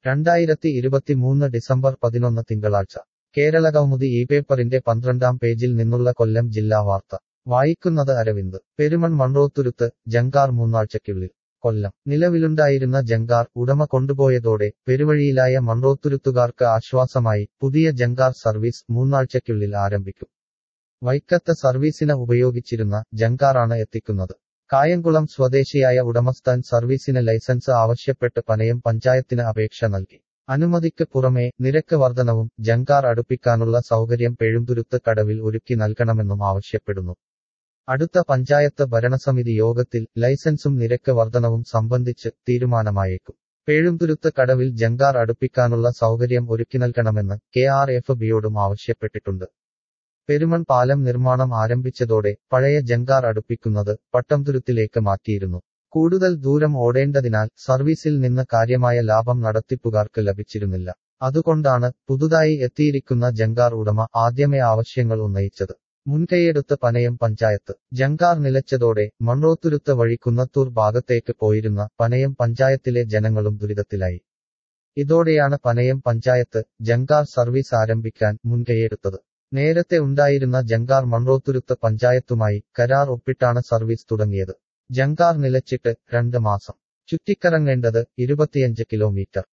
രണ്ടായിരത്തി ഇരുപത്തിമൂന്ന് ഡിസംബർ പതിനൊന്ന് തിങ്കളാഴ്ച കേരളകൗമുദി ഈ പേപ്പറിന്റെ പന്ത്രണ്ടാം പേജിൽ നിന്നുള്ള കൊല്ലം ജില്ലാ വാർത്ത വായിക്കുന്നത് അരവിന്ദ് പെരുമൺ മൺറോത്തുരുത്ത് ജങ്കാർ മൂന്നാഴ്ചയ്ക്കുള്ളിൽ കൊല്ലം നിലവിലുണ്ടായിരുന്ന ജങ്കാർ ഉടമ കൊണ്ടുപോയതോടെ പെരുവഴിയിലായ മൺറോത്തുരുത്തുകാർക്ക് ആശ്വാസമായി പുതിയ ജങ്കാർ സർവീസ് മൂന്നാഴ്ചയ്ക്കുള്ളിൽ ആരംഭിക്കും വൈക്കത്ത് സർവീസിന് ഉപയോഗിച്ചിരുന്ന ജങ്കാറാണ് എത്തിക്കുന്നത് കായംകുളം സ്വദേശിയായ ഉടമസ്ഥൻ സർവീസിന് ലൈസൻസ് ആവശ്യപ്പെട്ട് പനയം പഞ്ചായത്തിന് അപേക്ഷ നൽകി അനുമതിക്ക് പുറമെ നിരക്ക് വർധനവും ജങ്കാർ അടുപ്പിക്കാനുള്ള സൗകര്യം പെഴുന്തുരുത്ത് കടവിൽ ഒരുക്കി നൽകണമെന്നും ആവശ്യപ്പെടുന്നു അടുത്ത പഞ്ചായത്ത് ഭരണസമിതി യോഗത്തിൽ ലൈസൻസും നിരക്ക് വർധനവും സംബന്ധിച്ച് തീരുമാനമായേക്കും പേഴുംതുരുത്ത് കടവിൽ ജങ്കാർ അടുപ്പിക്കാനുള്ള സൗകര്യം ഒരുക്കി നൽകണമെന്ന് കെ ആർ എഫ് ബിയോടും ആവശ്യപ്പെട്ടിട്ടുണ്ട് പെരുമൺ പാലം നിർമ്മാണം ആരംഭിച്ചതോടെ പഴയ ജങ്കാർ അടുപ്പിക്കുന്നത് പട്ടംതുരുത്തിലേക്ക് മാറ്റിയിരുന്നു കൂടുതൽ ദൂരം ഓടേണ്ടതിനാൽ സർവീസിൽ നിന്ന് കാര്യമായ ലാഭം നടത്തിപ്പുകാർക്ക് ലഭിച്ചിരുന്നില്ല അതുകൊണ്ടാണ് പുതുതായി എത്തിയിരിക്കുന്ന ജങ്കാർ ഉടമ ആദ്യമേ ആവശ്യങ്ങൾ ഉന്നയിച്ചത് മുൻകൈയെടുത്ത് പനയം പഞ്ചായത്ത് ജങ്കാർ നിലച്ചതോടെ മൺറോത്തുരുത്ത് വഴി കുന്നത്തൂർ ഭാഗത്തേക്ക് പോയിരുന്ന പനയം പഞ്ചായത്തിലെ ജനങ്ങളും ദുരിതത്തിലായി ഇതോടെയാണ് പനയം പഞ്ചായത്ത് ജങ്കാർ സർവീസ് ആരംഭിക്കാൻ മുൻകൈയെടുത്തത് നേരത്തെ ഉണ്ടായിരുന്ന ജങ്കാർ മൺറോത്തുരുത്ത് പഞ്ചായത്തുമായി കരാർ ഒപ്പിട്ടാണ് സർവീസ് തുടങ്ങിയത് ജങ്കാർ നിലച്ചിട്ട് രണ്ട് മാസം ചുറ്റിക്കറങ്ങേണ്ടത് ഇരുപത്തിയഞ്ച് കിലോമീറ്റർ